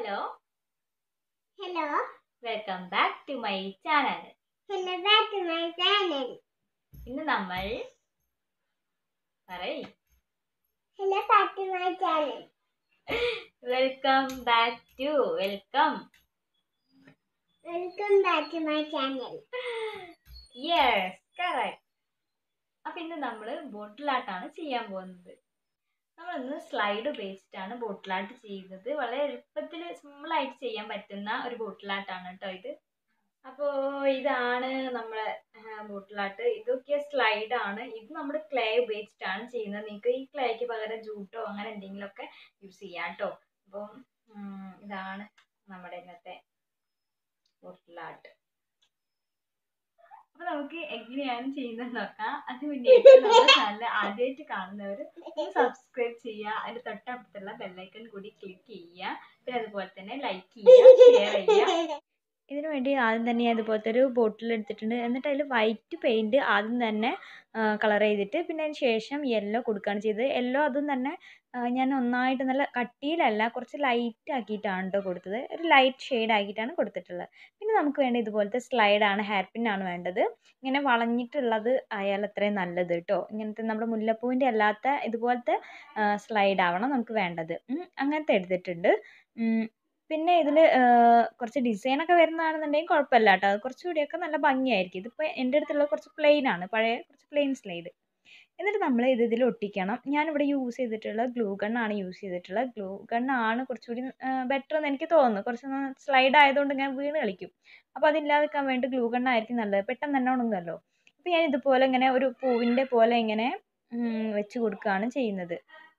Hello Hello. Welcome back to my channel Hello back to my channel. ഇന്ന് നമ്മൾ പറയ് Hello back to my channel. Welcome back to welcome Welcome back to my channel. Yes correct അപ്പൊ ഇന്ന് നമ്മൾ ബോട്ടിലാട്ടാണ് ചെയ്യാൻ പോകുന്നത് നമ്മൾ ഇന്ന് സ്ലൈഡ് ഉപയോഗിച്ചിട്ടാണ് ബോട്ടിലാട്ട് ചെയ്യുന്നത് വളരെ എളുപ്പത്തിൽ സിമ്പിളായിട്ട് ചെയ്യാൻ പറ്റുന്ന ഒരു ബോട്ടിലാട്ടാണ് കേട്ടോ ഇത് അപ്പോൾ ഇതാണ് നമ്മളെ ബോട്ടിലാട്ട് ഇതൊക്കെ സ്ലൈഡ് ആണ് ഇത് നമ്മൾ ക്ലേ ഉപയോഗിച്ചിട്ടാണ് ചെയ്യുന്നത് നിങ്ങൾക്ക് ഈ ക്ലേക്ക് പകരം ജൂട്ടോ അങ്ങനെ എന്തെങ്കിലുമൊക്കെ യൂസ് ചെയ്യാം കേട്ടോ അപ്പം ഉം, ഇതാണ് നമ്മുടെ ഇന്നത്തെ ബോട്ടിലാട്ട് അപ്പൊ നമുക്ക് എങ്ങനെയാണ് ചെയ്യുന്നത് നോക്കാം അത് മുന്നേറ്റ് നമ്മുടെ ചാനൽ ആദ്യമായിട്ട് കാണുന്നവർ സബ്സ്ക്രൈബ് ചെയ്യുക അതിന്റെ തൊട്ടപ്പുറത്തുള്ള ബെല്ലൈക്കൺ കൂടി ക്ലിക്ക് ചെയ്യുക പിന്നെ അതുപോലെ തന്നെ ലൈക്ക് ചെയ്യുക ഷെയർ ചെയ്യുക ഇതിനു വേണ്ടി ആദ്യം തന്നെ ഞാൻ ഇതുപോലത്തെ ഒരു ബോട്ടിൽ എടുത്തിട്ടുണ്ട് എന്നിട്ട് അതിൽ വൈറ്റ് പെയിൻറ് ആദ്യം തന്നെ കളർ ചെയ്തിട്ട് പിന്നെ അതിന് ശേഷം യെല്ലോ കൊടുക്കുകയാണ് ചെയ്തത് യെല്ലോ അതും തന്നെ ആ, ഞാൻ ഒന്നായിട്ട് നല്ല കട്ടിയിലല്ല കുറച്ച് ലൈറ്റ് ആക്കിയിട്ടാണ് കേട്ടോ കൊടുത്തത് ഒരു ലൈറ്റ് ഷെയ്ഡ് ആക്കിയിട്ടാണ് കൊടുത്തിട്ടുള്ളത് പിന്നെ നമുക്ക് വേണ്ട ഇതുപോലത്തെ സ്ലൈഡാണ് ഹെയർ പിന്നാണ് വേണ്ടത് ഇങ്ങനെ വളഞ്ഞിട്ടുള്ളത് ആയാൽ അത്രയും നല്ലത് കേട്ടോ ഇങ്ങനത്തെ നമ്മുടെ മുല്ലപ്പൂവിൻ്റെ അല്ലാത്ത ഇതുപോലത്തെ സ്ലൈഡ് ആവണം നമുക്ക് വേണ്ടത് ഉം, അങ്ങനത്തെ എടുത്തിട്ടുണ്ട് ഉം, പിന്നെ ഇതിൽ കുറച്ച് ഡിസൈനൊക്കെ വരുന്നതാണെന്നുണ്ടെങ്കിൽ കുഴപ്പമില്ല കേട്ടോ അത് കുറച്ചുകൂടിയൊക്കെ നല്ല ഭംഗിയായിരിക്കും ഇതിപ്പോൾ എൻ്റെ അടുത്തുള്ള കുറച്ച് പ്ലെയിൻ ആണ് പഴയ കുറച്ച് പ്ലെയിൻ സ്ലൈഡ് എന്നിട്ട് നമ്മൾ ഇത് ഇതിൽ ഒട്ടിക്കണം ഞാനിവിടെ യൂസ് ചെയ്തിട്ടുള്ള ഗ്ലൂ ഗണ്ണാണ് യൂസ് ചെയ്തിട്ടുള്ളത് ഗ്ലൂ ഗണ്ണാണ് കുറച്ചുകൂടി ബെറ്റർ എന്ന് എനിക്ക് തോന്നുന്നു കുറച്ച് സ്ലൈഡ് ആയതുകൊണ്ട് ഞാൻ വീണ് കളിക്കും അപ്പോൾ അതില്ലാതിരിക്കാൻ വേണ്ടി ഗ്ലൂ ഗണ്ണായിരിക്കും നല്ലത് പെട്ടെന്ന് തന്നെ ഉണങ്ങുമല്ലോ അപ്പോൾ ഞാൻ ഇതുപോലെ ഇങ്ങനെ ഒരു പൂവിൻ്റെ പോലെ ഇങ്ങനെ ഉം, വെച്ച് കൊടുക്കുകയാണ് ചെയ്യുന്നത്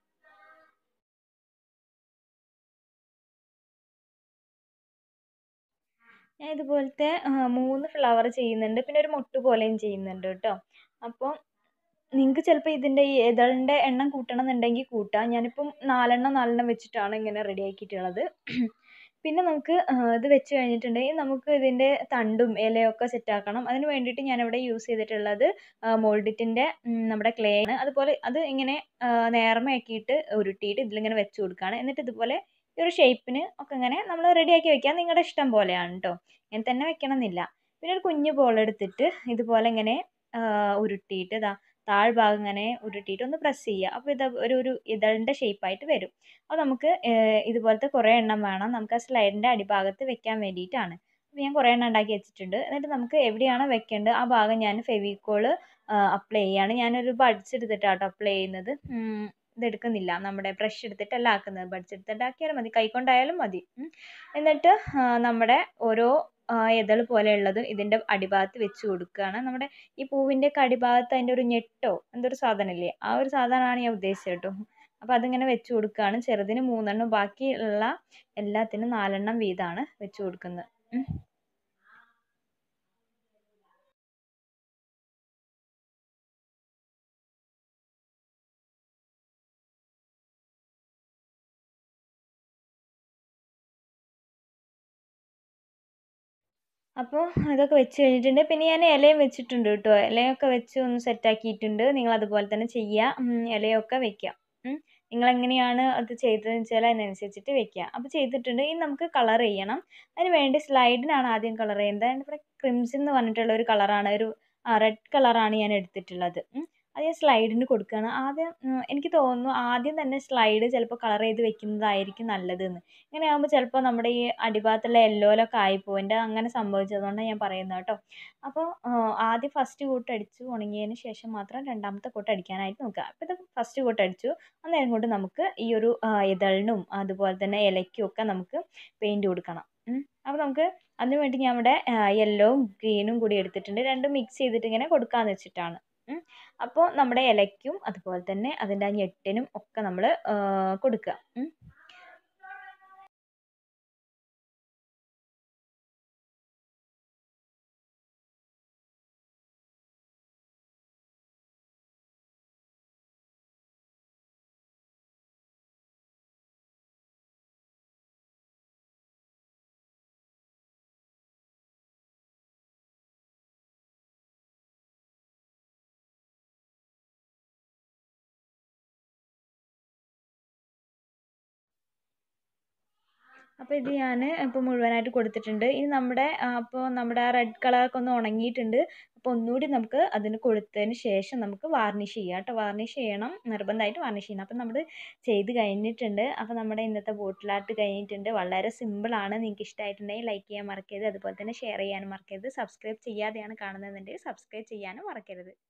ഞാൻ ഇതുപോലത്തെ ആ, മൂന്ന് ഫ്ലവർ ചെയ്യുന്നുണ്ട് പിന്നെ ഒരു മൊട്ട് പോലെയും ചെയ്യുന്നുണ്ട് കേട്ടോ അപ്പോൾ നിങ്ങൾക്ക് ചിലപ്പോൾ ഇതിൻ്റെ ഈ ഇതളിൻ്റെ എണ്ണം കൂട്ടണം എന്നുണ്ടെങ്കിൽ കൂട്ടാം ഞാനിപ്പം നാലെണ്ണം നാലെണ്ണം വെച്ചിട്ടാണ് ഇങ്ങനെ റെഡി ആക്കിയിട്ടുള്ളത് പിന്നെ നമുക്ക് ആ, ഇത് വെച്ച് കഴിഞ്ഞിട്ടുണ്ടെങ്കിൽ നമുക്ക് ഇതിൻ്റെ തണ്ടും ഇലയൊക്കെ സെറ്റ് ആക്കണം അതിന് വേണ്ടിയിട്ട് ഞാനിവിടെ യൂസ് ചെയ്തിട്ടുള്ളത് മോൾഡിറ്റിൻ്റെ നമ്മുടെ ക്ലേ ആണ് അതുപോലെ അത് ഇങ്ങനെ ആ, നേർമയാക്കിയിട്ട് ഉരുട്ടിയിട്ട് ഇതിലിങ്ങനെ വെച്ച് കൊടുക്കുകയാണ് എന്നിട്ട് ഇതുപോലെ ഈ ഒരു ഷേപ്പിന് ഒക്കെ ഇങ്ങനെ നമ്മൾ റെഡിയാക്കി വെക്കാം നിങ്ങളുടെ ഇഷ്ടം പോലെയാണ് കേട്ടോ ഇങ്ങനെ തന്നെ വെക്കണം എന്നില്ല പിന്നെ ഒരു കുഞ്ഞു ബോൾ എടുത്തിട്ട് ഇതുപോലെ ഇങ്ങനെ ആ, ഉരുട്ടിയിട്ട് ഇതാ താഴ്ഭാഗം ഇങ്ങനെ ഉരുട്ടിയിട്ട് ഒന്ന് പ്രസ് ചെയ്യുക അപ്പോൾ ഇത് ഒരു ഒരു ഇതളിൻ്റെ ഷേപ്പായിട്ട് വരും അപ്പോൾ നമുക്ക് ഏഹ്, ഇതുപോലത്തെ കുറേ എണ്ണം വേണം നമുക്ക് ആ സ്ലൈഡിൻ്റെ അടിഭാഗത്ത് വെക്കാൻ വേണ്ടിയിട്ടാണ് അപ്പോൾ ഞാൻ കുറേ എണ്ണം ഉണ്ടാക്കി വെച്ചിട്ടുണ്ട് എന്നിട്ട് നമുക്ക് എവിടെയാണോ വെക്കേണ്ടത് ആ ഭാഗം ഞാൻ ഫെവിക്കോള് അപ്ലൈ ചെയ്യാണ് ഞാനൊരു ബഡ്സ് എടുത്തിട്ടാട്ടോ അപ്ലൈ ചെയ്യുന്നത് ഉം, ഇതെടുക്കുന്നില്ല നമ്മുടെ ബ്രഷ് എടുത്തിട്ടല്ല ആക്കുന്നത് ബഡ്സ് എടുത്തിട്ട് ആക്കിയാലും മതി കൈകൊണ്ടായാലും മതി ഉം. എന്നിട്ട് ആ, നമ്മുടെ ഓരോ ആ, ഇതൾ പോലെയുള്ളത് ഇതിൻ്റെ അടിഭാഗത്ത് വെച്ച് കൊടുക്കുകയാണ് നമ്മുടെ ഈ പൂവിൻ്റെ ഒക്കെ അടിഭാഗത്ത് അതിൻ്റെ ഒരു ഞെട്ടോ എന്തൊരു സാധനമില്ലേ ആ ഒരു സാധനമാണ് ഞാൻ ഉദ്ദേശിച്ചത് കേട്ടോ അപ്പോൾ അതിങ്ങനെ വെച്ച് കൊടുക്കുകയാണ് ചെറുതിന് മൂന്നെണ്ണം ബാക്കിയുള്ള എല്ലാത്തിനും നാലെണ്ണം വീതമാണ് വെച്ച് കൊടുക്കുന്നത് ഉം. അപ്പോൾ അതൊക്കെ വെച്ച് കഴിഞ്ഞിട്ടുണ്ട് പിന്നെ ഞാൻ ഇലയും വെച്ചിട്ടുണ്ട് കേട്ടോ ഇലയൊക്കെ വെച്ച് ഒന്ന് സെറ്റാക്കിയിട്ടുണ്ട് നിങ്ങൾ അതുപോലെ തന്നെ ചെയ്യുക ഉം, ഇലയൊക്കെ വെക്കുക ഉം. നിങ്ങൾ എങ്ങനെയാണ് അത് ചെയ്തതെന്ന് വെച്ചാൽ അതിനനുസരിച്ചിട്ട് വെക്കുക അപ്പോൾ ചെയ്തിട്ടുണ്ട് ഇനി നമുക്ക് കളർ ചെയ്യണം അതിന് വേണ്ടി സ്ലൈഡിനാണ് ആദ്യം കളർ ചെയ്യുന്നത് അതിൻ്റെ ഇവിടെ ക്രിംസൺ എന്ന് പറഞ്ഞിട്ടുള്ള ഒരു കളറാണ് ഒരു റെഡ് കളറാണ് ഞാൻ എടുത്തിട്ടുള്ളത് ഉം. അത് ഞാൻ സ്ലൈഡിന് കൊടുക്കുകയാണ് ആദ്യം ഉം, എനിക്ക് തോന്നുന്നു ആദ്യം തന്നെ സ്ലൈഡ് ചിലപ്പോൾ കളർ ചെയ്ത് വെക്കുന്നതായിരിക്കും നല്ലതെന്ന് ഇങ്ങനെ ആകുമ്പോൾ ചിലപ്പോൾ നമ്മുടെ ഈ അടിഭാഗത്തുള്ള യെല്ലോയിലൊക്കെ ആയിപ്പോവും എൻ്റെ അങ്ങനെ സംഭവിച്ചതുകൊണ്ടാണ് ഞാൻ പറയുന്നത് കേട്ടോ അപ്പോൾ ആദ്യം ഫസ്റ്റ് കൂട്ട് അടിച്ചു ഉണങ്ങിയതിന് ശേഷം മാത്രം രണ്ടാമത്തെ കൂട്ട് അടിക്കാനായിട്ട് നോക്കുക അപ്പോൾ ഇത് ഫസ്റ്റ് കൂട്ട് അടിച്ചു അന്നേരം കൊണ്ട് നമുക്ക് ഈ ഒരു ആ, ഇതളിനും അതുപോലെ തന്നെ ഇലയ്ക്കും ഒക്കെ നമുക്ക് പെയിൻറ് കൊടുക്കണം ഉം. അപ്പോൾ നമുക്ക് അതിന് വേണ്ടി ഞാൻ ഇവിടെ യെല്ലോവും ഗ്രീനും കൂടി എടുത്തിട്ടുണ്ട് രണ്ടും മിക്സ് ചെയ്തിട്ട് ഇങ്ങനെ കൊടുക്കാമെന്ന് വെച്ചിട്ടാണ് ഉം. അപ്പോൾ നമ്മുടെ ഇലയ്ക്കും അതുപോലെ തന്നെ അതിൻ്റെ ആ ഞെട്ടിനും ഒക്കെ നമ്മൾ കൊടുക്കുക ഉം. അപ്പോൾ ഇത് ഞാൻ ഇപ്പോൾ മുഴുവനായിട്ട് കൊടുത്തിട്ടുണ്ട് ഇനി നമ്മുടെ അപ്പോൾ നമ്മുടെ ആ റെഡ് കളറൊക്കെ ഒന്ന് ഉണങ്ങിയിട്ടുണ്ട് അപ്പോൾ ഒന്നുകൂടി നമുക്ക് അതിന് കൊടുത്തതിന് ശേഷം നമുക്ക് വാർണിഷ് ചെയ്യാം കേട്ടോ വാർണിഷ് ചെയ്യണം നിർബന്ധമായിട്ട് വാർണിഷ് ചെയ്യണം അപ്പോൾ നമ്മൾ ചെയ്ത് കഴിഞ്ഞിട്ടുണ്ട് അപ്പോൾ നമ്മുടെ ഇന്നത്തെ ബോട്ടിൽ ആർട്ട് കഴിഞ്ഞിട്ടുണ്ട് വളരെ സിമ്പിളാണ് നിങ്ങൾക്ക് ഇഷ്ടമായിട്ടുണ്ടെങ്കിൽ ലൈക്ക് ചെയ്യാൻ മറക്കരുത് അതുപോലെ തന്നെ ഷെയർ ചെയ്യാനും മറക്കരുത് സബ്സ്ക്രൈബ് ചെയ്യാതെയാണ് കാണുന്നതെന്നുണ്ടെങ്കിൽ സബ്സ്ക്രൈബ് ചെയ്യാനും മറക്കരുത്